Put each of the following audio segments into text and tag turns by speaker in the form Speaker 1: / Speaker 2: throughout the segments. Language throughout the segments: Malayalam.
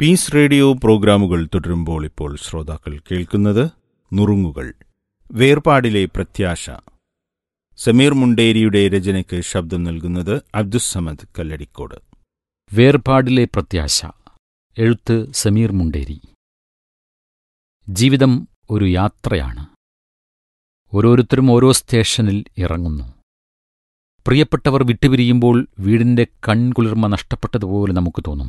Speaker 1: പീസ് റേഡിയോ പ്രോഗ്രാമുകൾ തുടരുമ്പോൾ ഇപ്പോൾ ശ്രോതാക്കൾ കേൾക്കുന്നത് നുറുങ്ങുകൾ വേർപാടിലെ പ്രത്യാശ സമീർ മുണ്ടേരിയുടെ രചനയ്ക്ക് ശബ്ദം നൽകുന്നത് അബ്ദുസമദ് കല്ലടിക്കോട്
Speaker 2: വേർപാടിലെ പ്രത്യാശ എഴുത്ത് സമീർ മുണ്ടേരി ജീവിതം ഒരു യാത്രയാണ് ഓരോരുത്തരും ഓരോ സ്റ്റേഷനിൽ ഇറങ്ങുന്നു പ്രിയപ്പെട്ടവർ വിട്ടുപിരിയുമ്പോൾ വീടിന്റെ കൺകുളിർമ നഷ്ടപ്പെട്ടതുപോലെ നമുക്ക് തോന്നും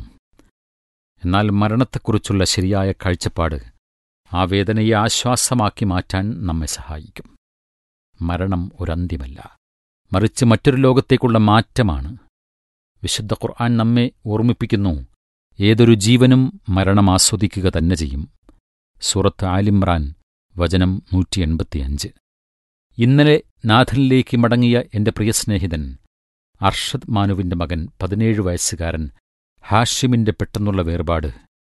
Speaker 2: എന്നാൽ മരണത്തെക്കുറിച്ചുള്ള ശരിയായ കാഴ്ചപ്പാട് ആ വേദനയെ ആശ്വാസമാക്കി മാറ്റാൻ നമ്മെ സഹായിക്കും മരണം ഒരന്ത്യമല്ല മറിച്ച് മറ്റൊരു ലോകത്തേക്കുള്ള മാറ്റമാണ് വിശുദ്ധ ഖുർആൻ നമ്മെ ഓർമ്മിപ്പിക്കുന്നു ഏതൊരു ജീവനും മരണം ആസ്വദിക്കുക തന്നെ ചെയ്യും സൂറത്ത് ആലിമ്രാൻ വചനം നൂറ്റി എൺപത്തിയഞ്ച് ഇന്നലെ നാഥനിലേക്ക് മടങ്ങിയ എന്റെ പ്രിയ സ്നേഹിതൻ അർഷദ് മാനുവിന്റെ മകൻ പതിനേഴ് വയസ്സുകാരൻ ഹാഷിമിന്റെ പെട്ടെന്നുള്ള വേർപാട്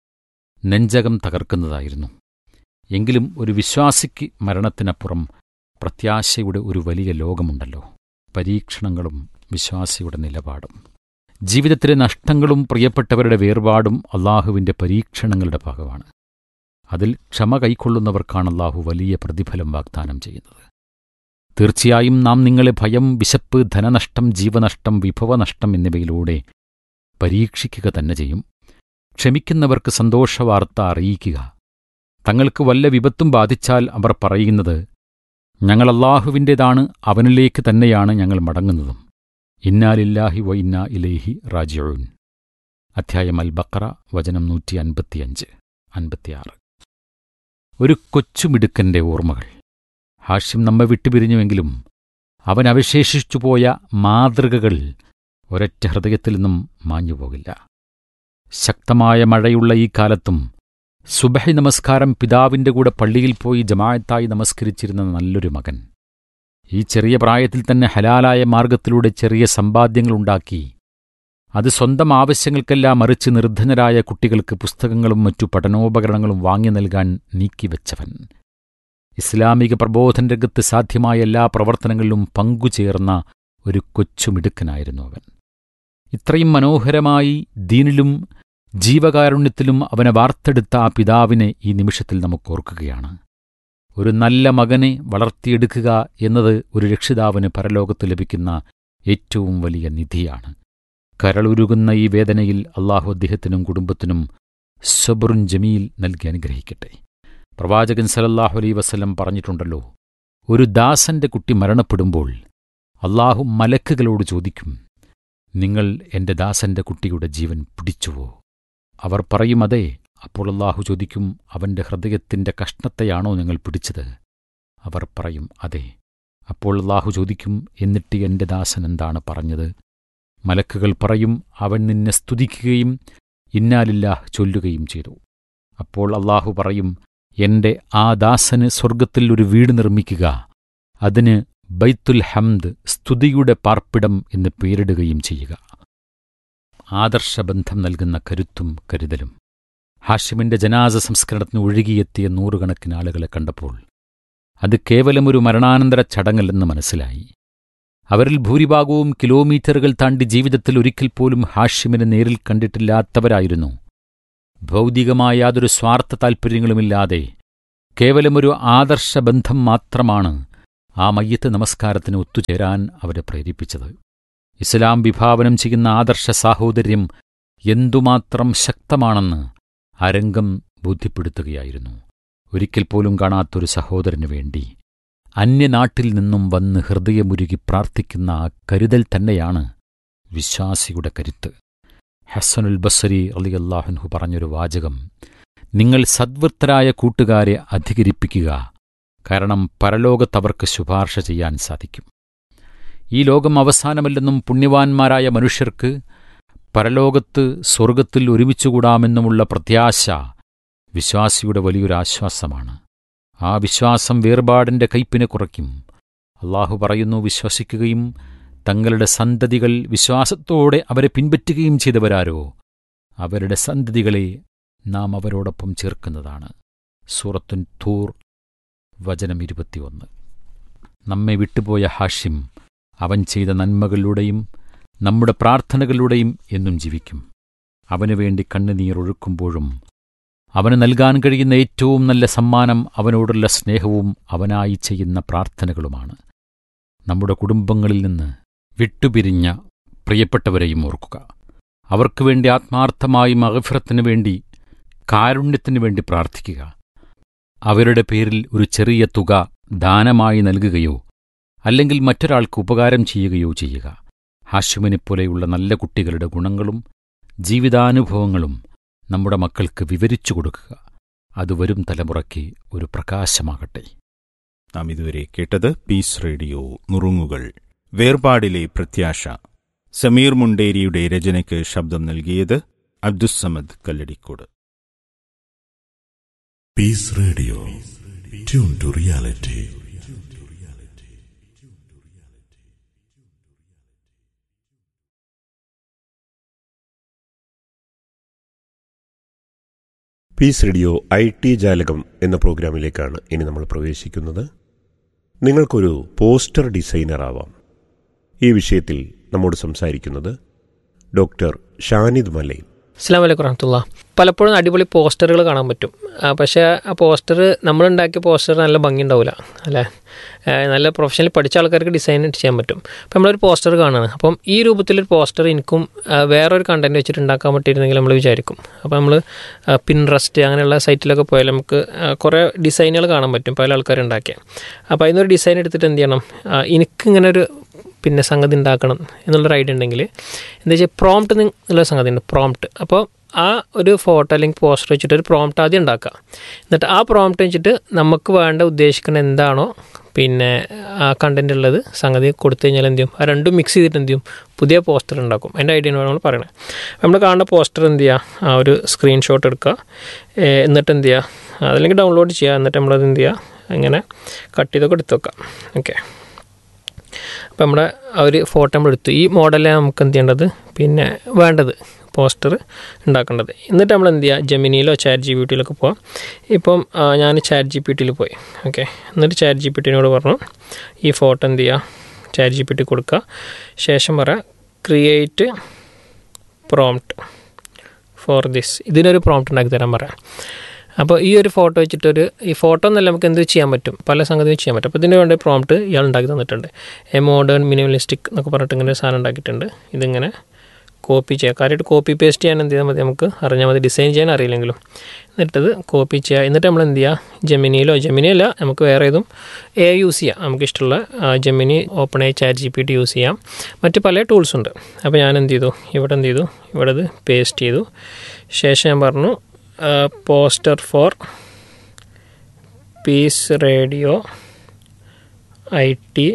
Speaker 2: നെഞ്ചകം തകർക്കുന്നതായിരുന്നു എങ്കിലും ഒരു വിശ്വാസിക്ക് മരണത്തിനപ്പുറം പ്രത്യാശയുടെ ഒരു വലിയ ലോകമുണ്ടല്ലോ പരീക്ഷണങ്ങളും വിശ്വാസിയുടെ നിലപാടും ജീവിതത്തിലെ നഷ്ടങ്ങളും പ്രിയപ്പെട്ടവരുടെ വേർപാടും അള്ളാഹുവിന്റെ പരീക്ഷണങ്ങളുടെ ഭാഗമാണ് അതിൽ ക്ഷമ കൈക്കൊള്ളുന്നവർക്കാണ് അള്ളാഹു വലിയ പ്രതിഫലം വാഗ്ദാനം ചെയ്യുന്നത് തീർച്ചയായും നാം നിങ്ങളെ ഭയം വിശപ്പ് ധനനഷ്ടം ജീവനഷ്ടം വിഭവനഷ്ടം എന്നിവയിലൂടെ പരീക്ഷിക്കുക തന്നെ ചെയ്യും ക്ഷമിക്കുന്നവർക്ക് സന്തോഷവാർത്ത അറിയിക്കുക തങ്ങൾക്ക് വല്ല വിപത്തും ബാധിച്ചാൽ അവർ പറയുന്നത് ഞങ്ങൾ അള്ളാഹുവിൻ്റേതാണ് അവനിലേക്ക് തന്നെയാണ് ഞങ്ങൾ മടങ്ങുന്നതും ഇന്നാലില്ലാഹി വ ഇന്നാ ഇലേഹി റാജിഊൻ അധ്യായം അൽ ബക്കറ വചനം നൂറ്റി അൻപത്തിയഞ്ച് അൻപത്തിയാറ് ഒരു കൊച്ചുമിടുക്കന്റെ ഓർമ്മകൾ ഹാഷ്യം നമ്മെ വിട്ടുപിരിഞ്ഞുവെങ്കിലും അവൻ അവശേഷിച്ചുപോയ മാതൃകകൾ ഒരൊറ്റ ഹൃദയത്തിൽ നിന്നും മാഞ്ഞുപോകില്ല ശക്തമായ മഴയുള്ള ഈ കാലത്തും സുബഹി നമസ്കാരം പിതാവിന്റെ കൂടെ പള്ളിയിൽ പോയി ജമായത്തായി നമസ്കരിച്ചിരുന്ന നല്ലൊരു മകൻ ഈ ചെറിയ പ്രായത്തിൽ തന്നെ ഹലാലായ മാർഗത്തിലൂടെ ചെറിയ സമ്പാദ്യങ്ങളുണ്ടാക്കി അത് സ്വന്തം ആവശ്യങ്ങൾക്കെല്ലാം മറിച്ച് നിർധനരായ കുട്ടികൾക്ക് പുസ്തകങ്ങളും മറ്റു പഠനോപകരണങ്ങളും വാങ്ങി നൽകാൻ നീക്കിവെച്ചവൻ ഇസ്ലാമിക പ്രബോധന രംഗത്ത് സാധ്യമായ എല്ലാ പ്രവർത്തനങ്ങളിലും പങ്കുചേർന്ന ഒരു കൊച്ചുമിടുക്കനായിരുന്നു അവൻ ഇത്രയും മനോഹരമായി ദീനിലും ജീവകാരുണ്യത്തിലും അവനെ വാർത്തെടുത്ത ആ പിതാവിനെ ഈ നിമിഷത്തിൽ നമുക്ക് ഓർക്കുകയാണ് ഒരു നല്ല മകനെ വളർത്തിയെടുക്കുക എന്നത് ഒരു രക്ഷിതാവിന് പരലോകത്ത് ലഭിക്കുന്ന ഏറ്റവും വലിയ നിധിയാണ് കരളുരുകുന്ന ഈ വേദനയിൽ അള്ളാഹു അദ്ദേഹത്തിനും കുടുംബത്തിനും സബറുൻ ജമീൽ നൽകി അനുഗ്രഹിക്കട്ടെ പ്രവാചകൻ സലല്ലാഹു അലൈ വസ്ലം പറഞ്ഞിട്ടുണ്ടല്ലോ ഒരു ദാസന്റെ കുട്ടി മരണപ്പെടുമ്പോൾ അള്ളാഹു മലക്കുകളോട് ചോദിക്കും നിങ്ങൾ എന്റെ ദാസന്റെ കുട്ടിയുടെ ജീവൻ പിടിച്ചുവോ അവർ പറയും അതെ അപ്പോൾ അള്ളാഹു ചോദിക്കും അവന്റെ ഹൃദയത്തിന്റെ കഷ്ണത്തെയാണോ നിങ്ങൾ പിടിച്ചത് അവർ പറയും അതെ അപ്പോൾ അള്ളാഹു ചോദിക്കും എന്നിട്ട് എന്റെ ദാസൻ എന്താണ് പറഞ്ഞത് മലക്കുകൾ പറയും അവൻ നിന്നെ സ്തുതിക്കുകയും ഇന്നാലില്ലാഹ് ചൊല്ലുകയും ചെയ്തു അപ്പോൾ അള്ളാഹു പറയും എന്റെ ആ ദാസന് സ്വർഗത്തിൽ ഒരു വീട് നിർമ്മിക്കുക അതിന് ബൈത്തുൽ ഹംദ് സ്തുതിയുടെ പാർപ്പിടം എന്ന് പേരിടുകയും ചെയ്യുക ആദർശബന്ധം നൽകുന്ന കരുത്തും കരുതലും ഹാഷിമിന്റെ ജനാസ സംസ്കരണത്തിന് ഒഴുകിയെത്തിയ നൂറുകണക്കിന് ആളുകളെ കണ്ടപ്പോൾ അത് കേവലം ഒരു മരണാനന്തര ചടങ്ങല്ലെന്ന് മനസ്സിലായി അവരിൽ ഭൂരിഭാഗവും കിലോമീറ്ററുകൾ താണ്ടി ജീവിതത്തിൽ ഒരിക്കൽ പോലും ഹാഷിമിനെ നേരിൽ കണ്ടിട്ടില്ലാത്തവരായിരുന്നു ഭൗതികമായ യാതൊരു സ്വാർത്ഥ താൽപ്പര്യങ്ങളുമില്ലാതെ കേവലമൊരു ആദർശബന്ധം മാത്രമാണ് ആ മയ്യത്ത് നമസ്കാരത്തിന് ഒത്തുചേരാൻ അവരെ പ്രേരിപ്പിച്ചത് ഇസ്ലാം വിഭാവനം ചെയ്യുന്ന ആദർശ സാഹോദര്യം എന്തുമാത്രം ശക്തമാണെന്ന് അരംഗം ബോധ്യപ്പെടുത്തുകയായിരുന്നു ഒരിക്കൽ പോലും കാണാത്തൊരു സഹോദരനു വേണ്ടി അന്യനാട്ടിൽ നിന്നും വന്ന് ഹൃദയമുരുകി പ്രാർത്ഥിക്കുന്ന ആ കരുതൽ തന്നെയാണ് വിശ്വാസിയുടെ കരുത്ത് ഹസനുൽ ബസരി അലിയല്ലാഹുൻഹു പറഞ്ഞൊരു വാചകം നിങ്ങൾ സദ്വൃത്തരായ കൂട്ടുകാരെ അധികരിപ്പിക്കുക കാരണം പരലോകത്തവർക്ക് ശുപാർശ ചെയ്യാൻ സാധിക്കും ഈ ലോകം അവസാനമല്ലെന്നും പുണ്യവാന്മാരായ മനുഷ്യർക്ക് പരലോകത്ത് സ്വർഗത്തിൽ ഒരുമിച്ചുകൂടാമെന്നുമുള്ള പ്രത്യാശ വിശ്വാസിയുടെ വലിയൊരാശ്വാസമാണ് ആ വിശ്വാസം വേർപാടിന്റെ കയ്പിനെ കുറയ്ക്കും അള്ളാഹു പറയുന്നു വിശ്വസിക്കുകയും തങ്ങളുടെ സന്തതികൾ വിശ്വാസത്തോടെ അവരെ പിൻപറ്റുകയും ചെയ്തവരാരോ അവരുടെ സന്തതികളെ നാം അവരോടൊപ്പം ചേർക്കുന്നതാണ് സൂറത്തുൻ ഥൂർ വചനം ഇരുപത്തിയൊന്ന് നമ്മെ വിട്ടുപോയ ഹാഷിം അവൻ ചെയ്ത നന്മകളിലൂടെയും നമ്മുടെ പ്രാർത്ഥനകളിലൂടെയും എന്നും ജീവിക്കും അവനു വേണ്ടി കണ്ണുനീരൊഴുക്കുമ്പോഴും അവന് നൽകാൻ കഴിയുന്ന ഏറ്റവും നല്ല സമ്മാനം അവനോടുള്ള സ്നേഹവും അവനായി ചെയ്യുന്ന പ്രാർത്ഥനകളുമാണ് നമ്മുടെ കുടുംബങ്ങളിൽ നിന്ന് വിട്ടുപിരിഞ്ഞ പ്രിയപ്പെട്ടവരെയും ഓർക്കുക അവർക്കു വേണ്ടി ആത്മാർത്ഥമായി മകഫിറത്തിനു വേണ്ടി കാരുണ്യത്തിനു വേണ്ടി പ്രാർത്ഥിക്കുക അവരുടെ പേരിൽ ഒരു ചെറിയ തുക ദാനമായി നൽകുകയോ അല്ലെങ്കിൽ മറ്റൊരാൾക്ക് ഉപകാരം ചെയ്യുകയോ ചെയ്യുക ഹാഷിമിനെപ്പോലെയുള്ള നല്ല കുട്ടികളുടെ ഗുണങ്ങളും ജീവിതാനുഭവങ്ങളും നമ്മുടെ മക്കൾക്ക് വിവരിച്ചു കൊടുക്കുക അത് വരും തലമുറയ്ക്ക് ഒരു പ്രകാശമാകട്ടെ
Speaker 1: നാം ഇതുവരെ കേട്ടത് പീസ് റേഡിയോ നുറുങ്ങുകൾ വേർപാടിലെ പ്രത്യാശ സമീർ മുണ്ടേരിയുടെ രചനയ്ക്ക് ശബ്ദം നൽകിയത് Abdussamad Kalladikode
Speaker 3: Peace Radio. Tune to reality. Peace radio I T Jalakam എന്ന പ്രോഗ്രാമിലേക്കാണ് ഇനി നമ്മൾ പ്രവേശിക്കുന്നത് നിങ്ങൾക്കൊരു പോസ്റ്റർ ഡിസൈനർ ആവാം ഈ വിഷയത്തിൽ നമ്മോട് സംസാരിക്കുന്നത് ഡോക്ടർ ഷാനിദ് മലയിൽ
Speaker 4: അസ്സാം വലൈക്കും വറഹമത്തുള്ള പലപ്പോഴും അടിപൊളി പോസ്റ്ററുകൾ കാണാൻ പറ്റും ആ, പക്ഷേ ആ പോസ്റ്റർ നമ്മളുണ്ടാക്കിയ പോസ്റ്റർ നല്ല ഭംഗി ഉണ്ടാവില്ല അല്ലേ ആ, നല്ല പ്രൊഫഷണലി പഠിച്ച ആൾക്കാർക്ക് ഡിസൈൻ ചെയ്യാൻ പറ്റും അപ്പം നമ്മളൊരു പോസ്റ്റർ കാണുകയാണ് അപ്പം ഈ രൂപത്തിലൊരു പോസ്റ്റർ എനിക്കും ആ, വേറൊരു കണ്ടന്റ് വെച്ചിട്ട് ഉണ്ടാക്കാൻ പറ്റിയിരുന്നെങ്കിൽ നമ്മൾ വിചാരിക്കും അപ്പോൾ നമ്മൾ പിൻട്രസ്റ്റ് അങ്ങനെയുള്ള സൈറ്റിലൊക്കെ പോയാൽ നമുക്ക് ആ, കുറേ ഡിസൈനുകൾ കാണാൻ പറ്റും പല ആൾക്കാരുണ്ടാക്കിയ അപ്പോൾ അതിനൊരു ഡിസൈൻ എടുത്തിട്ട് എന്ത് ചെയ്യണം ആ, എനിക്കിങ്ങനെ ഒരു പിന്നെ സംഗതി ഉണ്ടാക്കണം എന്നുള്ളൊരു ഐഡിയ ഉണ്ടെങ്കിൽ എന്താ വെച്ചാൽ പ്രോംപ്റ്റ് എന്നുള്ള സംഗതി ഉണ്ട് പ്രോംപ്റ്റ് അപ്പോൾ ആ ഒരു ഫോട്ടോ അല്ലെങ്കിൽ പോസ്റ്റർ വെച്ചിട്ട് ഒരു പ്രോംപ്റ്റ് ആദ്യം ഉണ്ടാക്കുക എന്നിട്ട് ആ പ്രോംപ്റ്റ് വെച്ചിട്ട് നമുക്ക് വേണ്ട ഉദ്ദേശിക്കുന്ന എന്താണോ പിന്നെ ആ കണ്ടന്റ് ഉള്ളത് സംഗതി കൊടുത്തു കഴിഞ്ഞാൽ എന്ത് ചെയ്യും ആ രണ്ടും മിക്സ് ചെയ്തിട്ട് എന്ത് ചെയ്യും പുതിയ പോസ്റ്റർ ഉണ്ടാക്കും എൻ്റെ ഐഡിയ ആണ് നമ്മൾ പറയണത് നമ്മൾ കാണുന്ന പോസ്റ്റർ എന്ത് ചെയ്യുക ആ ഒരു സ്ക്രീൻഷോട്ട് എടുക്കുക ഏ, എന്നിട്ട് എന്ത് ചെയ്യുക അതല്ലെങ്കിൽ ഡൗൺലോഡ് ചെയ്യുക എന്നിട്ട് നമ്മളത് എന്ത് ചെയ്യുക ഇങ്ങനെ കട്ട് ചെയ്തൊക്കെ എടുത്ത് വെക്കാം ഓക്കെ അപ്പോൾ നമ്മുടെ ആ ഒരു ഫോട്ടോ നമ്മൾ എടുത്തു ഈ മോഡലാണ് നമുക്ക് എന്ത് ചെയ്യേണ്ടത് പിന്നെ വേണ്ടത് പോസ്റ്റർ ഉണ്ടാക്കേണ്ടത് എന്നിട്ട് നമ്മൾ എന്ത് ചെയ്യുക ജെമിനിയിലോ ചാറ്റ് ജി പി ടിയിലൊക്കെ പോവാം ഇപ്പം ആ, ഞാൻ ചാറ്റ് ജി പി ടിയിൽ പോയി ഓക്കെ എന്നിട്ട് ചാറ്റ് ജി പി ടിനോട് പറഞ്ഞു ഈ ഫോട്ടോ എന്ത് ചെയ്യുക ചാറ്റ് ജി പി ടി കൊടുക്കുക ശേഷം പറയാം ക്രിയേറ്റ് പ്രോംപ്റ്റ് ഫോർ ദിസ് ഇതിനൊരു പ്രോംപ്റ്റ് ഉണ്ടാക്കി തരാൻ പറയാം അപ്പോൾ ഈ ഒരു ഫോട്ടോ വെച്ചിട്ടൊരു ഈ ഫോട്ടോ എന്നല്ല നമുക്ക് എന്ത് ചെയ്യാൻ പറ്റും പല സംഗതിയും ചെയ്യാൻ പറ്റും അപ്പോൾ ഇതിന് വേണ്ടി പ്രോംപ്റ്റ് ഇയാൾ ഉണ്ടാക്കി തന്നിട്ടുണ്ട് എ മോഡേൺ മിനിമലിസ്റ്റിക് എന്നൊക്കെ പറഞ്ഞിട്ട് ഇങ്ങനെ ഒരു സാധനം ഉണ്ടാക്കിയിട്ടുണ്ട് ഇതിങ്ങനെ കോപ്പി ചെയ്യുക കാര്യമായിട്ട് കോപ്പി പേസ്റ്റ് ചെയ്യാൻ എന്ത് ചെയ്താൽ മതി നമുക്ക് അറിഞ്ഞാൽ മതി ഡിസൈൻ ചെയ്യാൻ അറിയില്ലെങ്കിലും എന്നിട്ടത് കോപ്പി ചെയ്യുക എന്നിട്ട് നമ്മൾ എന്ത് ചെയ്യുക ജെമിനിയിലോ ജെമിനി അല്ല നമുക്ക് വേറെ ഏതും എ യൂസ് ചെയ്യാം നമുക്ക് ഇഷ്ടമുള്ള ആ, ജെമിനി ഓപ്പൺ ആയി chat G P T use ചെയ്യാം മറ്റ് പല ടൂൾസ് ഉണ്ട് അപ്പോൾ ഞാൻ എന്ത് ചെയ്തു ഇവിടെ എന്ത് ചെയ്തു ഇവിടെ ഇത് പേസ്റ്റ് ചെയ്തു ശേഷം ഞാൻ പറഞ്ഞു poster for peace radio I T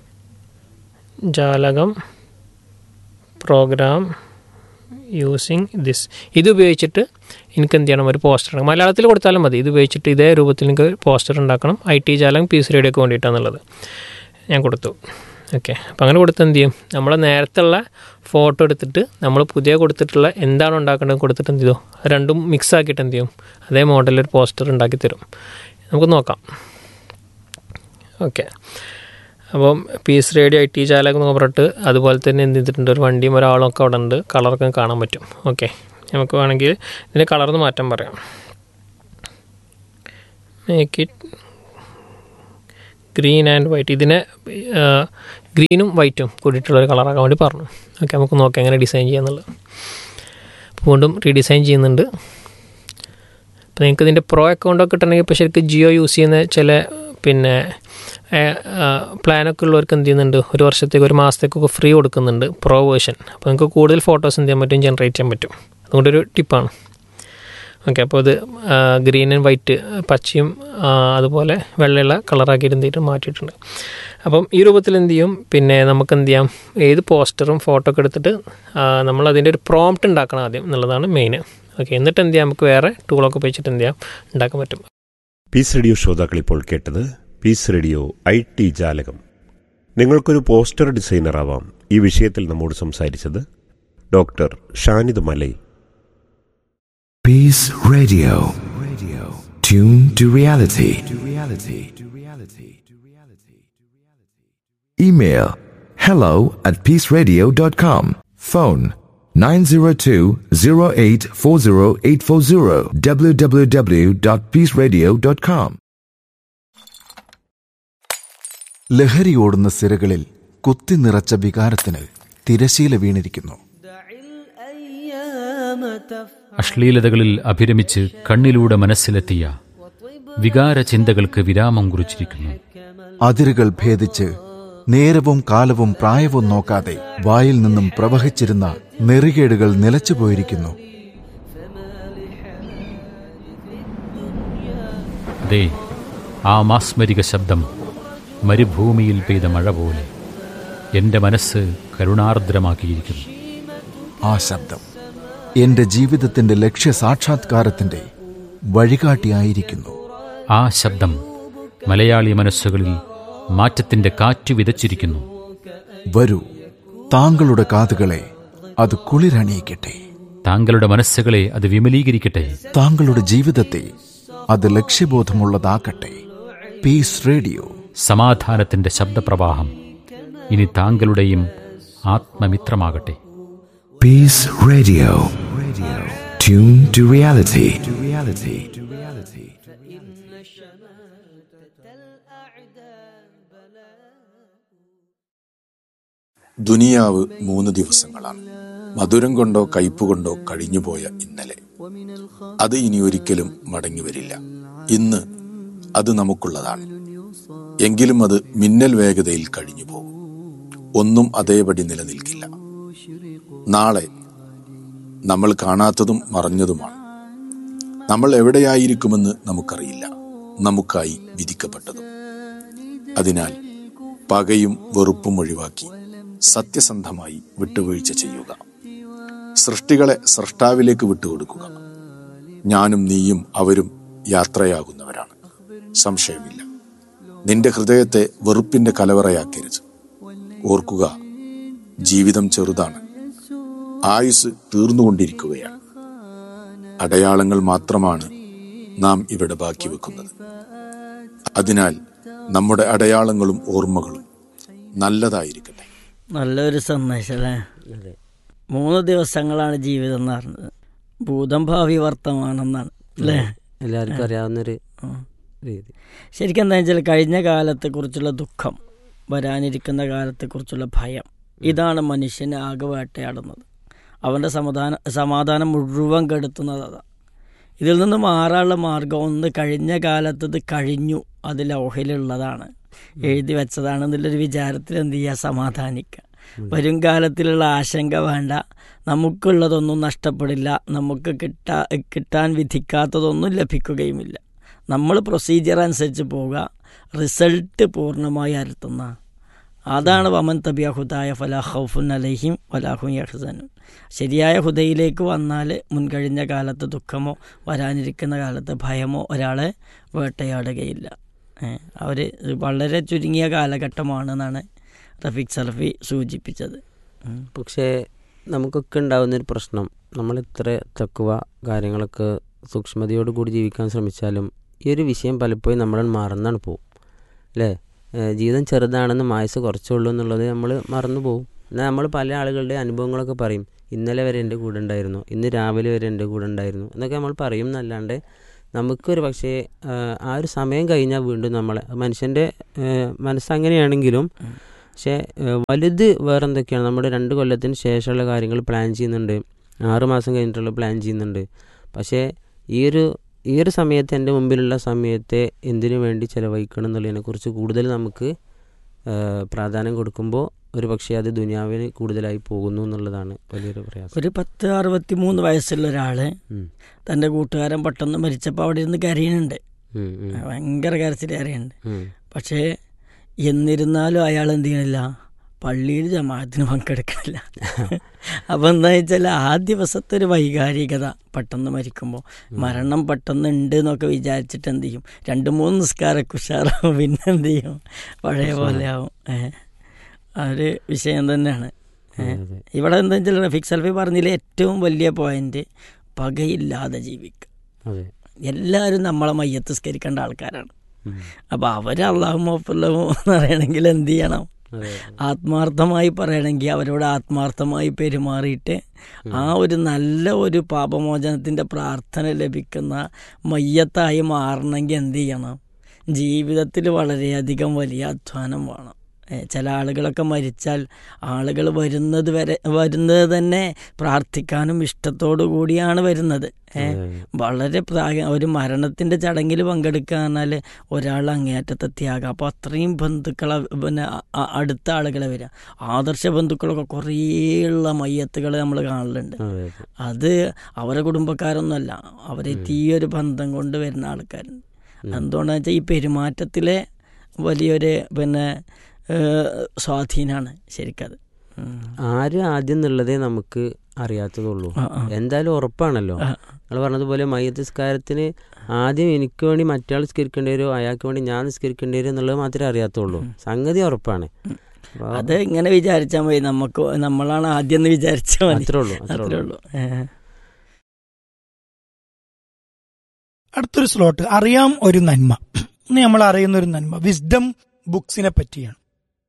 Speaker 4: Jalakam program using this ഇത് ഉപയോഗിച്ചിട്ട് എനിക്ക് എന്ത് ചെയ്യണം ഒരു പോസ്റ്റർ ഉണ്ടാക്കണം മലയാളത്തിൽ കൊടുത്താലും മതി ഇത് ഉപയോഗിച്ചിട്ട് ഇതേ രൂപത്തിൽ എനിക്ക് പോസ്റ്റർ ഉണ്ടാക്കണം ഐ ടി ജാലകം പീസ് റേഡിയോക്ക് വേണ്ടിയിട്ടാണെന്നുള്ളത് ഞാൻ കൊടുത്തു ഓക്കെ അപ്പം അങ്ങനെ കൊടുത്ത് എന്ത് ചെയ്യും നമ്മൾ നേരത്തെ ഉള്ള ഫോട്ടോ എടുത്തിട്ട് നമ്മൾ പുതിയ കൊടുത്തിട്ടുള്ള എന്താണ് ഉണ്ടാക്കേണ്ടത് കൊടുത്തിട്ട് എന്ത് ചെയ്തു അത് രണ്ടും മിക്സ് ആക്കിയിട്ട് എന്ത് ചെയ്യും അതേ മോഡലിൽ ഒരു പോസ്റ്റർ ഉണ്ടാക്കി തരും നമുക്ക് നോക്കാം ഓക്കെ അപ്പം പീസ് റേഡിയോ ഐ ടി ചാലകം എന്ന് പറഞ്ഞിട്ട് അതുപോലെ തന്നെ എന്ത് ചെയ്തിട്ടുണ്ട് ഒരു വണ്ടിയും ഒരാളും ഒക്കെ അവിടെ ഉണ്ട് കളറൊക്കെ കാണാൻ പറ്റും ഓക്കെ നമുക്ക് വേണമെങ്കിൽ ഇതിൻ്റെ കളർന്ന് മാറ്റം പറയാം make it green and white ഇതിനെ ഗ്രീനും വൈറ്റും കൂടിയിട്ടുള്ള ഒരു കളറാക്കാൻ വേണ്ടി പറഞ്ഞു ഓക്കെ നമുക്ക് നോക്കാം എങ്ങനെ ഡിസൈൻ ചെയ്യാന്നുള്ളത് അപ്പോൾ വീണ്ടും റീഡിസൈൻ ചെയ്യുന്നുണ്ട് അപ്പോൾ നിങ്ങൾക്ക് ഇതിൻ്റെ പ്രോ അക്കൗണ്ടൊക്കെ കിട്ടണമെങ്കിൽ ഇപ്പോൾ ശരിക്കും ജിയോ യൂസ് ചെയ്യുന്ന ചില പിന്നെ പ്ലാനൊക്കെ ഉള്ളവർക്ക് എന്ത് ചെയ്യുന്നുണ്ട് ഒരു വർഷത്തേക്ക് ഒരു മാസത്തേക്കൊക്കെ ഫ്രീ കൊടുക്കുന്നുണ്ട് പ്രോ വേർഷൻ അപ്പോൾ നിങ്ങൾക്ക് കൂടുതൽ ഫോട്ടോസ് എന്ത് ചെയ്യാൻ പറ്റും ജനറേറ്റ് ചെയ്യാൻ പറ്റും അതുകൊണ്ടൊരു ടിപ്പാണ് ഓക്കെ അപ്പോൾ ഇത് ഗ്രീൻ ആൻഡ് വൈറ്റ് പച്ചയും ആ, അതുപോലെ വെള്ളയുള്ള കളറാക്കി എന്തിട്ട് മാറ്റിയിട്ടുണ്ട് അപ്പം ഈ രൂപത്തിൽ എന്ത് ചെയ്യും പിന്നെ നമുക്ക് എന്ത് ചെയ്യാം ഏത് പോസ്റ്ററും ഫോട്ടോ ഒക്കെ എടുത്തിട്ട് ആ, നമ്മൾ അതിൻ്റെ ഒരു പ്രോംപ്റ്റ് ഉണ്ടാക്കണം ആദ്യം എന്നുള്ളതാണ് മെയിൻ ഓക്കെ എന്നിട്ട് എന്ത് ചെയ്യാം നമുക്ക് വേറെ ടൂളൊക്കെ ഉപയോഗിച്ചിട്ട് എന്ത് ചെയ്യാം ഉണ്ടാക്കാൻ പറ്റും
Speaker 3: പീസ് റേഡിയോ ശ്രോതാക്കൾ ഇപ്പോൾ കേട്ടത് പീസ് റേഡിയോ ഐ ടി ജാലകം നിങ്ങൾക്കൊരു പോസ്റ്റർ ഡിസൈനർ ആവാം ഈ വിഷയത്തിൽ നമ്മോട് സംസാരിച്ചത് doctor Shanid Malai
Speaker 5: Peace Radio. Radio. Tune to reality. To reality. To reality. To reality. Email hello at peaceradio.com. Phone 902-0840-840 www.peaceradio.com.
Speaker 6: ലഹരിയോടുന്ന സിരകളിൽ കുത്തി നിറച്ച വികാരത്തിന് തിരശീല വീണിരിക്കുന്നു
Speaker 2: അശ്ലീലതകളിൽ അഭിരമിച്ച് കണ്ണിലൂടെ മനസ്സിലെത്തിയ വികാര ചിന്തകൾക്ക് വിരാമം കുറിച്ചിരിക്കുന്നു
Speaker 6: അതിരുകൾ ഭേദിച്ച് നേരവും കാലവും പ്രായവും നോക്കാതെ വായിൽ നിന്നും പ്രവഹിച്ചിരുന്ന നെറികേടുകൾ നിലച്ചുപോയിരിക്കുന്നു
Speaker 2: അതെ ആ മാസ്മരിക ശബ്ദം മരുഭൂമിയിൽ പെയ്ത മഴ പോലെ എന്റെ മനസ്സ് കരുണാർദ്രമാക്കിയിരിക്കുന്നു
Speaker 6: ആ ശബ്ദം എന്റെ ജീവിതത്തിന്റെ ലക്ഷ്യ സാക്ഷാത്കാരത്തിന്റെ വഴികാട്ടിയായിരിക്കുന്നു
Speaker 2: ആ ശബ്ദം മലയാളി മനസ്സുകളിൽ മാറ്റത്തിന്റെ കാറ്റ് വിതച്ചിരിക്കുന്നു
Speaker 6: വരൂ താങ്കളുടെ കാതുകളെ അത് കുളിരണിയിക്കട്ടെ
Speaker 2: താങ്കളുടെ മനസ്സുകളെ അത് വിമലീകരിക്കട്ടെ
Speaker 6: താങ്കളുടെ ജീവിതത്തെ അത് ലക്ഷ്യബോധമുള്ളതാക്കട്ടെ പീസ് റേഡിയോ
Speaker 2: സമാധാനത്തിന്റെ ശബ്ദപ്രവാഹം ഇനി താങ്കളുടെയും ആത്മമിത്രമാകട്ടെ
Speaker 5: Peace Radio. Radio. Tune to reality. To reality. To reality.
Speaker 7: ദുനിയാവ് മൂന്ന് ദിവസങ്ങളാണ് മധുരം കൊണ്ടോ കയ്പ് കൊണ്ടോ കഴിഞ്ഞുപോയ ഇന്നലെ അത് ഇനി ഒരിക്കലും മടങ്ങി വരില്ല ഇന്ന് അത് നമുക്കുള്ളതാണ് എങ്കിലും അത് മിന്നൽ വേഗതയിൽ കഴിഞ്ഞു പോകും ഒന്നും അതേപടി നിലനിൽക്കില്ല നാളെ നമ്മൾ കാണാത്തതും മറഞ്ഞതുമാണ് നമ്മൾ എവിടെയായിരിക്കുമെന്ന് നമുക്കറിയില്ല നമുക്കായി വിധിക്കപ്പെട്ടതും അതിനാൽ പകയും വെറുപ്പും ഒഴിവാക്കി സത്യസന്ധമായി വിട്ടുവീഴ്ച ചെയ്യുക സൃഷ്ടികളെ സൃഷ്ടാവിലേക്ക് വിട്ടുകൊടുക്കുക ഞാനും നീയും അവരും യാത്രയാകുന്നവരാണ് സംശയമില്ല നിന്റെ ഹൃദയത്തെ വെറുപ്പിന്റെ കലവറയാക്കരുത് ഓർക്കുക ജീവിതം ചെറുതാണ് ആയുസ് തീർന്നുകൊണ്ടിരിക്കുകയാണ് അടയാളങ്ങൾ മാത്രമാണ് നാം ഇവിടെ ബാക്കി വെക്കുന്നത് അതിനാൽ നമ്മുടെ അടയാളങ്ങളും ഓർമ്മകളും നല്ലതായിരിക്കട്ടെ
Speaker 8: നല്ലൊരു സന്ദേശം അല്ലേ മൂന്ന് ദിവസങ്ങളാണ് ജീവിതം എന്ന് പറഞ്ഞത് ഭൂതം ഭാവി വർത്തമാനം എന്നാണ് അല്ലേ
Speaker 9: എല്ലാവർക്കും അറിയാവുന്നൊരു
Speaker 8: ഉം.
Speaker 9: രീതി
Speaker 8: ശരിക്കും എന്താ വെച്ചാൽ കഴിഞ്ഞ കാലത്തെക്കുറിച്ചുള്ള ദുഃഖം വരാനിരിക്കുന്ന കാലത്തെക്കുറിച്ചുള്ള ഭയം ഇതാണ് മനുഷ്യനെ ആകെ വേട്ടയാടുന്നത് അവൻ്റെ സമാധാന സമാധാനം മുഴുവൻ കെടുത്തുന്നത് അതാ ഇതിൽ നിന്ന് മാറാനുള്ള മാർഗം ഒന്ന് കഴിഞ്ഞ കാലത്തത് കഴിഞ്ഞു അത് ലൗഹയിലുള്ളതാണ് എഴുതി വെച്ചതാണ് എന്നുള്ളൊരു വിചാരത്തിൽ എന്ത് ചെയ്യുക സമാധാനിക്കുക വരും കാലത്തിലുള്ള ആശങ്ക വേണ്ട നമുക്കുള്ളതൊന്നും നഷ്ടപ്പെടില്ല നമുക്ക് കിട്ടാ കിട്ടാൻ വിധിക്കാത്തതൊന്നും ലഭിക്കുകയുമില്ല നമ്മൾ പ്രൊസീജിയർ അനുസരിച്ച് പോവുക റിസൾട്ട് പൂർണ്ണമായി അരുത്തുന്ന അതാണ് വമൻ തബിയ ഹുദായ ഫലാ ഹൗഫുൻ അലഹിം വലാഹുൻ യഹ്സനും ശരിയായ ഹുദയിലേക്ക് വന്നാൽ മുൻകഴിഞ്ഞ കാലത്ത് ദുഃഖമോ വരാനിരിക്കുന്ന കാലത്ത് ഭയമോ ഒരാളെ വേട്ടയാടുകയില്ല അവർ വളരെ ചുരുങ്ങിയ കാലഘട്ടമാണെന്നാണ് റഫീഖ് സലഫി സൂചിപ്പിച്ചത് ഉം.
Speaker 9: പക്ഷേ നമുക്കൊക്കെ ഉണ്ടാകുന്നൊരു പ്രശ്നം നമ്മൾ ഇത്ര തക്കുവ കാര്യങ്ങളൊക്കെ സൂക്ഷ്മതയോട് കൂടി ജീവിക്കാൻ ശ്രമിച്ചാലും ഈ ഒരു വിഷയം പലപ്പോഴും നമ്മൾ മറന്നാണ് പോകും അല്ലേ ഏഹ് ജീവിതം ചെറുതാണെന്ന് മായസ് കുറച്ചുള്ളൂ എന്നുള്ളത് നമ്മൾ മറന്നു പോകും എന്നാൽ നമ്മൾ പല ആളുകളുടെ അനുഭവങ്ങളൊക്കെ പറയും ഇന്നലെ വരെ എൻ്റെ കൂടെ ഉണ്ടായിരുന്നു ഇന്ന് രാവിലെ വരെ എൻ്റെ കൂടെ ഉണ്ടായിരുന്നു എന്നൊക്കെ നമ്മൾ പറയും എന്നല്ലാണ്ട് നമുക്കൊരു പക്ഷേ ആഹ് ആ ഒരു സമയം കഴിഞ്ഞാൽ വീണ്ടും നമ്മളെ മനുഷ്യൻ്റെ ഏഹ് മനസ്സങ്ങനെയാണെങ്കിലും പക്ഷേ ഏഹ് വലുത് വേറെ എന്തൊക്കെയാണ് നമ്മുടെ രണ്ട് കൊല്ലത്തിന് ശേഷമുള്ള കാര്യങ്ങൾ പ്ലാൻ ചെയ്യുന്നുണ്ട് ആറ് മാസം കഴിഞ്ഞിട്ടുള്ള പ്ലാൻ ചെയ്യുന്നുണ്ട് പക്ഷേ ഈ ഒരു ഈ ഒരു സമയത്ത് എൻ്റെ മുമ്പിലുള്ള സമയത്തെ എന്തിനു വേണ്ടി ചിലവഴിക്കണം എന്നുള്ളതിനെക്കുറിച്ച് കൂടുതൽ നമുക്ക് ഏഹ് പ്രാധാന്യം കൊടുക്കുമ്പോൾ ഒരു പക്ഷേ അത് ദുനിയാവിന് കൂടുതലായി പോകുന്നു എന്നുള്ളതാണ് വലിയൊരു പ്രയാസം
Speaker 8: ഒരു പത്ത് അറുപത്തി മൂന്ന് വയസ്സുള്ള ഒരാൾ
Speaker 9: ഉം.
Speaker 8: തൻ്റെ കൂട്ടുകാരൻ പെട്ടെന്ന് മരിച്ചപ്പോൾ അവിടെ ഇരുന്ന് കരയുന്നുണ്ട്
Speaker 9: ഉം, ഉം,
Speaker 8: ഭയങ്കര കരച്ചിൽ കരയുന്നുണ്ട്
Speaker 9: ഉം.
Speaker 8: പക്ഷേ എന്നിരുന്നാലും അയാൾ എന്ത് ചെയ്യണില്ല പള്ളിയിൽ ജമാഅത്തിന് പങ്കെടുക്കണില്ല അപ്പം എന്താ വെച്ചാൽ ആ ദിവസത്തെ ഒരു വൈകാരികത പെട്ടെന്ന് മരിക്കുമ്പോൾ മരണം പെട്ടെന്ന് ഉണ്ട് എന്നൊക്കെ വിചാരിച്ചിട്ട് എന്ത് ചെയ്യും രണ്ട് മൂന്ന് നിസ്കാരമൊക്കെ ഉഷാറാവും പിന്നെ എന്ത് ചെയ്യും പഴയ പോലെ ആവും ഏഹ് ആ ഒരു വിഷയം തന്നെയാണ് ഏഹ്
Speaker 9: അതെ, അതെ.
Speaker 8: ഇവിടെ എന്താ വെച്ചാൽ റഫീഖ് സൽഫി പറഞ്ഞതിൽ ഏറ്റവും വലിയ പോയിന്റ് പകയില്ലാതെ ജീവിക്കുക
Speaker 9: അതെ
Speaker 8: എല്ലാവരും നമ്മളെ മയ്യത്ത് സ്കരിക്കേണ്ട ആൾക്കാരാണ്
Speaker 9: ഉം.
Speaker 8: അപ്പോൾ അവർ അള്ളാഹു മോപ്പുള്ളവോ എന്ന് പറയണമെങ്കിൽ എന്ത് ചെയ്യണം
Speaker 9: അതെ
Speaker 8: ആത്മാർത്ഥമായി പറയണമെങ്കിൽ അവരോട് ആത്മാർത്ഥമായി പെരുമാറിയിട്ട് ആ ഒരു നല്ല ഒരു പാപമോചനത്തിൻ്റെ പ്രാർത്ഥന ലഭിക്കുന്ന മയ്യത്തായി മാറണമെങ്കിൽ എന്ത് ചെയ്യണം ജീവിതത്തിൽ വളരെയധികം വലിയ അധ്വാനം വേണം ഏ, ചില ആളുകളൊക്കെ മരിച്ചാൽ ആളുകൾ വരുന്നത് വരെ വരുന്നത് തന്നെ പ്രാർത്ഥിക്കാനും ഇഷ്ടത്തോടു കൂടിയാണ് വരുന്നത് ഏ, വളരെ പ്രായ ഒരു മരണത്തിൻ്റെ ചടങ്ങിൽ പങ്കെടുക്കുക പറഞ്ഞാൽ ഒരാൾ അങ്ങേയറ്റത്തെ ത്യാഗം അപ്പോൾ അത്രയും ബന്ധുക്കളെ പിന്നെ അ- അ- അടുത്ത ആളുകളെ വരിക ആദർശ ബന്ധുക്കളൊക്കെ കുറേ ഉള്ള മയ്യത്തുകൾ നമ്മൾ കാണലുണ്ട്
Speaker 9: അതെ
Speaker 8: അത് അവരെ കുടുംബക്കാരൊന്നുമല്ല അവരെ തീയൊരു ബന്ധം കൊണ്ട് വരുന്ന ആൾക്കാരുണ്ട് എന്തുകൊണ്ടാണെന്ന് വെച്ചാൽ ഈ പെരുമാറ്റത്തിലെ വലിയൊരു പിന്നെ സ്വാധീനമാണ് ശരിക്കത് ഉം.
Speaker 9: ആര് ആദ്യം എന്നുള്ളതേ നമുക്ക് അറിയാത്തതുള്ളൂ
Speaker 8: ആ, ആ.
Speaker 9: എന്തായാലും ഉറപ്പാണല്ലോ
Speaker 8: ആ.
Speaker 9: നിങ്ങൾ പറഞ്ഞതുപോലെ മയ്യത്ത് നിസ്കാരത്തിന് ആദ്യം എനിക്ക് വേണ്ടി മറ്റാൾ നിസ്കരിക്കേണ്ടി വരുമോ അയാൾക്ക് വേണ്ടി ഞാൻ നിസ്കരിക്കേണ്ടി വരും എന്നുള്ളത് മാത്രമേ അറിയാത്തുള്ളൂ സംഗതി ഉറപ്പാണ് അപ്പൊ
Speaker 8: അത് ഇങ്ങനെ വിചാരിച്ചാൽ മതി നമുക്ക് നമ്മളാണ് ആദ്യം എന്ന് വിചാരിച്ചാൽ മതി
Speaker 9: അത്രേ ഉള്ളൂ അത്രേ
Speaker 8: അത്രേ
Speaker 9: ഉള്ളൂ
Speaker 8: ഉള്ളൂ ഏ.
Speaker 10: അടുത്തൊരു സ്ലോട്ട് അറിയാം ഒരു നന്മ ഇന്ന് നമ്മൾ അറിയുന്ന ഒരു നന്മ വിസ്ഡം ബുക്സിനെ പറ്റിയാണ്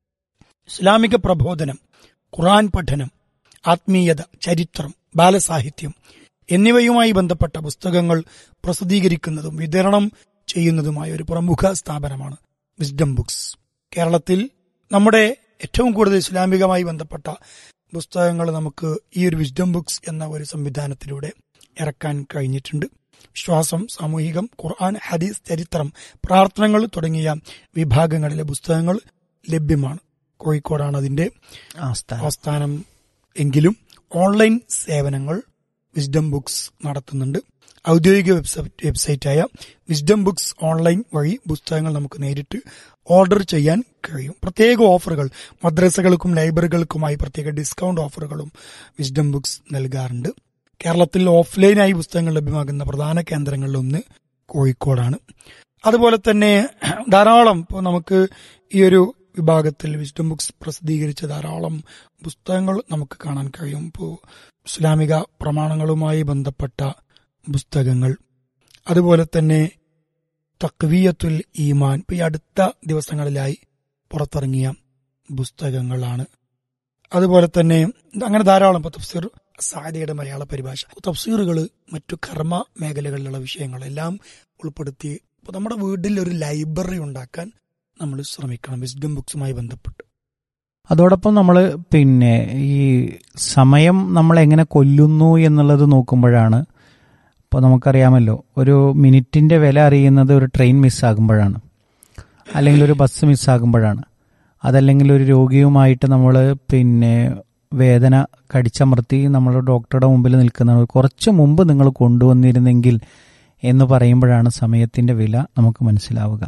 Speaker 10: ഇസ്ലാമിക പ്രബോധനം ഖുറാൻ പഠനം ആത്മീയത ചരിത്രം ബാലസാഹിത്യം എന്നിവയുമായി ബന്ധപ്പെട്ട പുസ്തകങ്ങൾ പ്രസിദ്ധീകരിക്കുന്നതും വിതരണം ചെയ്യുന്നതുമായ ഒരു പ്രമുഖ സ്ഥാപനമാണ് വിസ്ഡം ബുക്സ് കേരളത്തിൽ നമ്മുടെ ഏറ്റവും കൂടുതൽ ഇസ്ലാമികമായി ബന്ധപ്പെട്ട പുസ്തകങ്ങൾ നമുക്ക് ഈ ഒരു വിസ്ഡം ബുക്സ് എന്ന ഒരു സംവിധാനത്തിലൂടെ ഇറക്കാൻ കഴിഞ്ഞിട്ടുണ്ട് വിശ്വാസം സാമൂഹികം ഖുർആൻ ഹദീസ് ചരിത്രം പ്രാർത്ഥനകൾ തുടങ്ങിയ വിഭാഗങ്ങളിലെ പുസ്തകങ്ങൾ ലഭ്യമാണ് കോഴിക്കോടാണ് അതിന്റെ ആസ്ഥാനം എങ്കിലും ഓൺലൈൻ സേവനങ്ങൾ വിസ്ഡം ബുക്സ് നടത്തുന്നുണ്ട് ഔദ്യോഗിക വെബ്സൈറ്റ് വെബ്സൈറ്റായ വിസ്ഡം ബുക്സ് ഓൺലൈൻ വഴി പുസ്തകങ്ങൾ നമുക്ക് നേരിട്ട് ഓർഡർ ചെയ്യാൻ കഴിയും പ്രത്യേക ഓഫറുകൾ മദ്രസകൾക്കും ലൈബ്രറികൾക്കുമായി പ്രത്യേക ഡിസ്കൗണ്ട് ഓഫറുകളും വിസ്ഡം ബുക്സ് നൽകാറുണ്ട് കേരളത്തിൽ ഓഫ്ലൈനായി പുസ്തകങ്ങൾ ലഭ്യമാകുന്ന പ്രധാന കേന്ദ്രങ്ങളിലൊന്ന് കോഴിക്കോടാണ് അതുപോലെ തന്നെ ധാരാളം ഇപ്പോൾ നമുക്ക് ഈ ഒരു വിഭാഗത്തിൽ വിസ്ഡം ബുക്സ് പ്രസിദ്ധീകരിച്ച ധാരാളം പുസ്തകങ്ങൾ നമുക്ക് കാണാൻ കഴിയും ഇപ്പോൾ ഇസ്ലാമിക പ്രമാണങ്ങളുമായി ബന്ധപ്പെട്ട പുസ്തകങ്ങൾ അതുപോലെ തന്നെ തക്വിയത്തുൽ ഈമാൻ ഇപ്പൊ ഈ അടുത്ത ദിവസങ്ങളിലായി പുറത്തിറങ്ങിയ പുസ്തകങ്ങളാണ് അതുപോലെ തന്നെ അങ്ങനെ ധാരാളം ഇപ്പൊ തഫ്സീർ സാദിയുടെ മലയാള പരിഭാഷ തഫ്സീറുകൾ മറ്റു കർമ്മ മേഖലകളിലുള്ള വിഷയങ്ങളെല്ലാം ഉൾപ്പെടുത്തി ഇപ്പൊ നമ്മുടെ വീട്ടിൽ ഒരു ലൈബ്രറി ഉണ്ടാക്കാൻ നമ്മൾ ശ്രമിക്കണം വിസ്ഡം ബുക്സുമായി ബന്ധപ്പെട്ട്
Speaker 11: അതോടൊപ്പം നമ്മൾ പിന്നെ ഈ സമയം നമ്മൾ എങ്ങനെ കൊല്ലുന്നു എന്നുള്ളത് നോക്കുമ്പോഴാണ് ഇപ്പോൾ നമുക്കറിയാമല്ലോ ഒരു മിനിറ്റിൻ്റെ വില അറിയുന്നത് ഒരു ട്രെയിൻ മിസ്സാകുമ്പോഴാണ് അല്ലെങ്കിൽ ഒരു ബസ് മിസ്സാകുമ്പോഴാണ് അതല്ലെങ്കിൽ ഒരു രോഗിയുമായിട്ട് നമ്മൾ പിന്നെ വേദന കടിച്ചമർത്തി നമ്മൾ ഡോക്ടറുടെ മുമ്പിൽ നിൽക്കുന്നത് കുറച്ച് മുമ്പ് നിങ്ങൾ കൊണ്ടുവന്നിരുന്നെങ്കിൽ എന്ന് പറയുമ്പോഴാണ് സമയത്തിൻ്റെ വില നമുക്ക് മനസ്സിലാവുക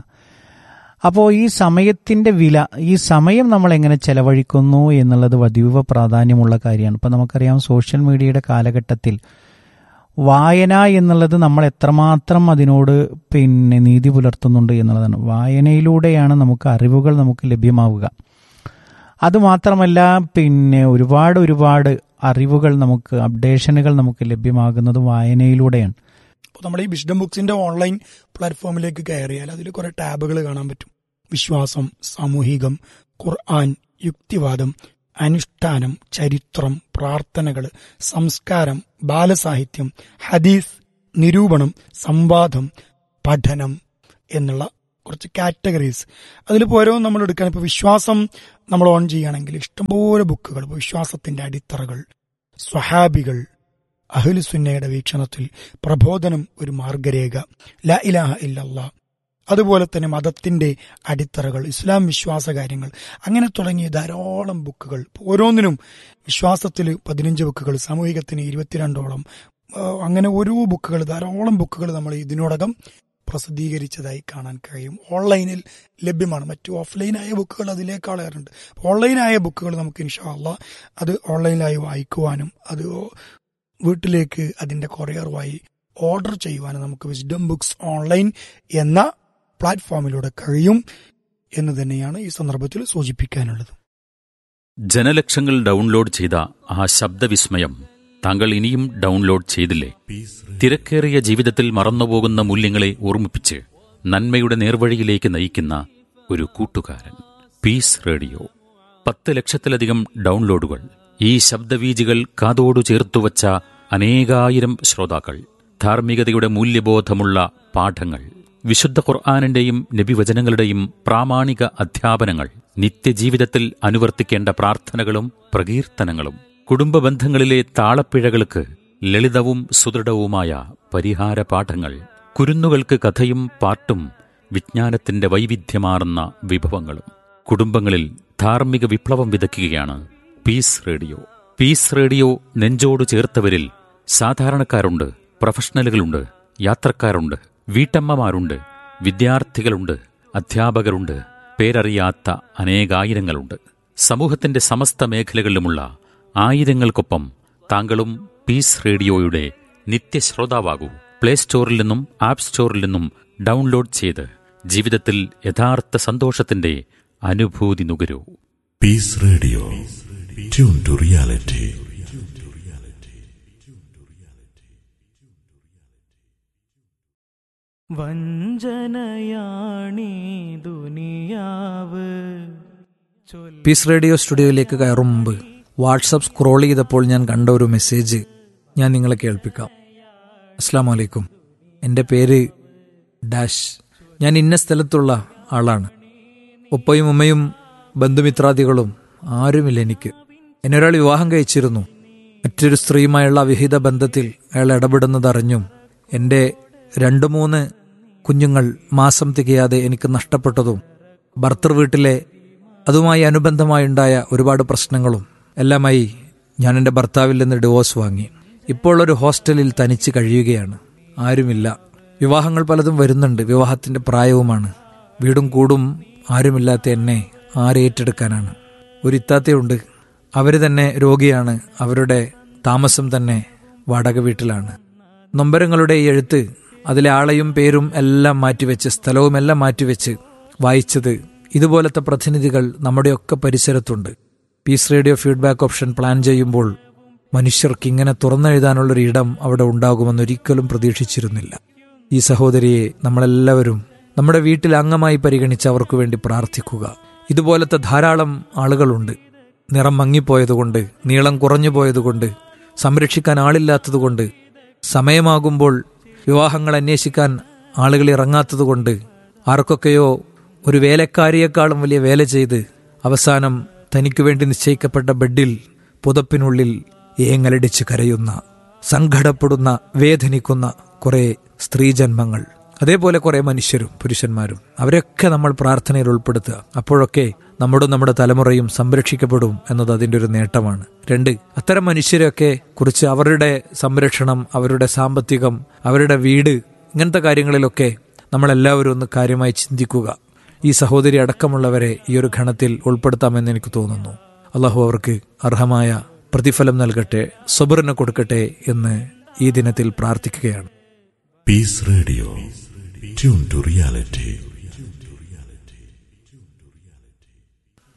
Speaker 11: അപ്പോൾ ഈ സമയത്തിൻ്റെ വില ഈ സമയം നമ്മൾ എങ്ങനെ ചെലവഴിക്കുന്നു എന്നുള്ളത് അതീവ പ്രാധാന്യമുള്ള കാര്യമാണ് ഇപ്പം നമുക്കറിയാം സോഷ്യൽ മീഡിയയുടെ കാലഘട്ടത്തിൽ വായന എന്നുള്ളത് നമ്മൾ എത്രമാത്രം അതിനോട് പിന്നെ നീതി പുലർത്തുന്നുണ്ട് എന്നുള്ളതാണ് വായനയിലൂടെയാണ് നമുക്ക് അറിവുകൾ നമുക്ക് ലഭ്യമാവുക അതുമാത്രമല്ല പിന്നെ ഒരുപാട് ഒരുപാട് അറിവുകൾ നമുക്ക് അപ്ഡേഷനുകൾ നമുക്ക് ലഭ്യമാകുന്നത് വായനയിലൂടെയാണ്
Speaker 10: അപ്പോൾ നമ്മൾ ഈ വിഷ്ഡം ബുക്സിന്റെ ഓൺലൈൻ പ്ലാറ്റ്ഫോമിലേക്ക് കയറിയാൽ അതിൽ കുറെ ടാബുകൾ കാണാൻ പറ്റും വിശ്വാസം സാമൂഹികം ഖുർആൻ യുക്തിവാദം അനുഷ്ഠാനം ചരിത്രം പ്രാർത്ഥനകൾ സംസ്കാരം ബാലസാഹിത്യം ഹദീസ് നിരൂപണം സംവാദം പഠനം എന്നുള്ള കുറച്ച് കാറ്റഗറീസ് അതിലിപ്പോൾ ഓരോന്നും നമ്മൾ എടുക്കാൻ ഇപ്പോൾ വിശ്വാസം നമ്മൾ ഓൺ ചെയ്യുകയാണെങ്കിൽ ഇഷ്ടംപോലെ ബുക്കുകൾ ഇപ്പോൾ വിശ്വാസത്തിന്റെ അടിത്തറകൾ സ്വഹാബികൾ അഹ്ലുസുന്നയുടെ വീക്ഷണത്തിൽ പ്രബോധനം ഒരു മാർഗരേഖ ല ഇലാഹ ഇല്ലല്ലാ അതുപോലെ തന്നെ മതത്തിന്റെ അടിത്തറകൾ ഇസ്ലാം വിശ്വാസ കാര്യങ്ങൾ അങ്ങനെ തുടങ്ങിയ ധാരാളം ബുക്കുകൾ ഓരോന്നിനും വിശ്വാസത്തിൽ പതിനഞ്ച് ബുക്കുകൾ സാമൂഹികത്തിന് ഇരുപത്തിരണ്ടോളം ആ, അങ്ങനെ ഓരോ ബുക്കുകൾ ധാരാളം ബുക്കുകൾ നമ്മൾ ഇതിനോടകം പ്രസിദ്ധീകരിച്ചതായി കാണാൻ കഴിയും ഓൺലൈനിൽ ലഭ്യമാണ് മറ്റു ഓഫ്ലൈനായ ബുക്കുകൾ അതിലേക്കാളേറുണ്ട് ഓൺലൈനായ ബുക്കുകൾ നമുക്ക് ഇൻഷാല്ല അത് ഓൺലൈനായി വായിക്കുവാനും അത് വീട്ടിലേക്ക് അതിന്റെ കൊറിയർ വഴി ഓർഡർ ചെയ്യുവാനും നമുക്ക് വിസ്ഡം ബുക്സ് ഓൺലൈൻ എന്ന പ്ലാറ്റ്ഫോമിലൂടെ കഴിയും എന്ന് തന്നെയാണ് ഈ സന്ദർഭത്തിൽ സൂചിപ്പിക്കാനുള്ളത്
Speaker 2: ജനലക്ഷങ്ങൾ ഡൗൺലോഡ് ചെയ്ത ആ ശബ്ദവിസ്മയം താങ്കൾ ഇനിയും ഡൗൺലോഡ് ചെയ്തില്ലേ തിരക്കേറിയ ജീവിതത്തിൽ മറന്നുപോകുന്ന മൂല്യങ്ങളെ ഓർമ്മിപ്പിച്ച് നന്മയുടെ നേർവഴിയിലേക്ക് നയിക്കുന്ന ഒരു കൂട്ടുകാരൻ പീസ് റേഡിയോ പത്ത് ലക്ഷത്തിലധികം ഡൗൺലോഡുകൾ ഈ ശബ്ദവീജികൾ കാതോടു ചേർത്തുവച്ച അനേകായിരം ശ്രോതാക്കൾ ധാർമ്മികതയുടെ മൂല്യബോധമുള്ള പാഠങ്ങൾ വിശുദ്ധ ഖുർആാനിന്റെയും നബിവചനങ്ങളുടെയും പ്രാമാണിക അധ്യാപനങ്ങൾ നിത്യജീവിതത്തിൽ അനുവർത്തിക്കേണ്ട പ്രാർത്ഥനകളും പ്രകീർത്തനങ്ങളും കുടുംബ ബന്ധങ്ങളിലെ താളപ്പിഴകൾക്ക് ലളിതവും സുദൃഢവുമായ പരിഹാര പാഠങ്ങൾ കുരുന്നുകൾക്ക് കഥയും പാട്ടും വിജ്ഞാനത്തിന്റെ വൈവിധ്യമാർന്ന വിഭവങ്ങളും കുടുംബങ്ങളിൽ ധാർമ്മിക വിപ്ലവം വിതയ്ക്കുകയാണ് പീസ് റേഡിയോ പീസ് റേഡിയോ നെഞ്ചോട് ചേർത്തവരിൽ സാധാരണക്കാരുണ്ട് പ്രൊഫഷണലുകളുണ്ട് യാത്രക്കാരുണ്ട് വീട്ടമ്മമാരുണ്ട് വിദ്യാർത്ഥികളുണ്ട് അധ്യാപകരുണ്ട് പേരറിയാത്ത അനേകായിരങ്ങളുണ്ട് സമൂഹത്തിന്റെ സമസ്ത മേഖലകളിലുമുള്ള ആയിരങ്ങൾക്കൊപ്പം താങ്കളും പീസ് റേഡിയോയുടെ നിത്യശ്രോതാവാകൂ പ്ലേ സ്റ്റോറിൽ നിന്നും ആപ്പ് സ്റ്റോറിൽ നിന്നും ഡൗൺലോഡ് ചെയ്ത് ജീവിതത്തിൽ യഥാർത്ഥ സന്തോഷത്തിന്റെ അനുഭൂതി നുകരൂ
Speaker 5: Peace Radio. Tune to reality.
Speaker 12: വഞ്ചനയാണീ ദുനിയാവ്
Speaker 13: പീസ് റേഡിയോ സ്റ്റുഡിയോയിലേക്ക് കയറും മുമ്പ് വാട്സപ്പ് സ്ക്രോൾ ചെയ്തപ്പോൾ ഞാൻ കണ്ട ഒരു മെസ്സേജ് ഞാൻ നിങ്ങളെ കേൾപ്പിക്കാം അസ്സാം വലൈക്കും എൻ്റെ പേര് ഡാഷ് ഞാൻ ഇന്ന സ്ഥലത്തുള്ള ആളാണ് ഉപ്പയും ഉമ്മയും ബന്ധുമിത്രാദികളും ആരുമില്ല എനിക്ക് എന്നെ ഒരാൾ വിവാഹം കഴിച്ചിരുന്നു മറ്റൊരു സ്ത്രീയുമായുള്ള അവിഹിത ബന്ധത്തിൽ അയാൾ ഇടപെടുന്നതറിഞ്ഞും എൻ്റെ രണ്ട് മൂന്ന് കുഞ്ഞുങ്ങൾ മാസം തികയാതെ എനിക്ക് നഷ്ടപ്പെട്ടതും ഭർത്തൃ വീട്ടിലെ അതുമായി അനുബന്ധമായുണ്ടായ ഒരുപാട് പ്രശ്നങ്ങളും എല്ലാമായി ഞാൻ എൻ്റെ ഭർത്താവിൽ നിന്ന് ഡിവോഴ്സ് വാങ്ങി ഇപ്പോൾ ഒരു ഹോസ്റ്റലിൽ തനിച്ച് കഴിയുകയാണ് ആരുമില്ല വിവാഹങ്ങൾ പലതും വരുന്നുണ്ട് വിവാഹത്തിന്റെ പ്രായവുമാണ് വീടും കൂടും ആരുമില്ലാത്ത എന്നെ ആരേറ്റെടുക്കാനാണ് ഒരു ഇത്താത്തയുണ്ട് അവർ തന്നെ രോഗിയാണ് അവരുടെ താമസം തന്നെ വാടക വീട്ടിലാണ് നൊമ്പരങ്ങളുടെ ഈ എഴുത്ത് അതിലെ ആളെയും പേരും എല്ലാം മാറ്റിവെച്ച് സ്ഥലവും എല്ലാം മാറ്റിവെച്ച് വായിച്ചത് ഇതുപോലത്തെ പ്രതിനിധികൾ നമ്മുടെയൊക്കെ പരിസരത്തുണ്ട് peace radio feedback option plan ചെയ്യുമ്പോൾ മനുഷ്യർക്ക് ഇങ്ങനെ തുറന്നെഴുതാനുള്ളൊരു ഇടം അവിടെ ഉണ്ടാകുമെന്നൊരിക്കലും പ്രതീക്ഷിച്ചിരുന്നില്ല ഈ സഹോദരിയെ നമ്മളെല്ലാവരും നമ്മുടെ വീട്ടിൽ അംഗമായി പരിഗണിച്ച് അവർക്ക് വേണ്ടി പ്രാർത്ഥിക്കുക ഇതുപോലത്തെ ധാരാളം ആളുകളുണ്ട് നിറം മങ്ങിപ്പോയതുകൊണ്ട് നീളം കുറഞ്ഞു പോയതുകൊണ്ട് സംരക്ഷിക്കാൻ ആളില്ലാത്തതുകൊണ്ട് സമയമാകുമ്പോൾ വിവാഹങ്ങൾ അന്വേഷിക്കാൻ ആളുകൾ ഇറങ്ങാത്തതുകൊണ്ട് ആർക്കൊക്കെയോ ഒരു വേലക്കാരിയേക്കാളും വലിയ വേല ചെയ്ത് അവസാനം തനിക്കു വേണ്ടി നിശ്ചയിക്കപ്പെട്ട ബെഡിൽ പുതപ്പിനുള്ളിൽ ഏങ്ങലടിച്ച് കരയുന്ന സങ്കടപ്പെടുന്ന വേദനിക്കുന്ന കുറെ സ്ത്രീജന്മങ്ങൾ അതേപോലെ കുറെ മനുഷ്യരും പുരുഷന്മാരും അവരൊക്കെ നമ്മൾ പ്രാർത്ഥനയിൽ ഉൾപ്പെടുത്തുക അപ്പോഴൊക്കെ നമ്മുടെ നമ്മുടെ തലമുറയും സംരക്ഷിക്കപ്പെടും എന്നത് അതിൻ്റെ ഒരു നേട്ടമാണ് രണ്ട് അത്തരം മനുഷ്യരെയൊക്കെ കുറിച്ച് അവരുടെ സംരക്ഷണം അവരുടെ സാമ്പത്തികം അവരുടെ വീട് ഇങ്ങനത്തെ കാര്യങ്ങളിലൊക്കെ നമ്മളെല്ലാവരും ഒന്ന് കാര്യമായി ചിന്തിക്കുക ഈ സഹോദരി അടക്കമുള്ളവരെ ഈ ഒരു ഘണത്തിൽ ഉൾപ്പെടുത്താമെന്ന് എനിക്ക് തോന്നുന്നു അള്ളാഹു അവർക്ക് അർഹമായ പ്രതിഫലം നൽകട്ടെ സബറിന് കൊടുക്കട്ടെ എന്ന് ഈ ദിനത്തിൽ പ്രാർത്ഥിക്കുകയാണ്
Speaker 5: Peace Radio. Tune to reality.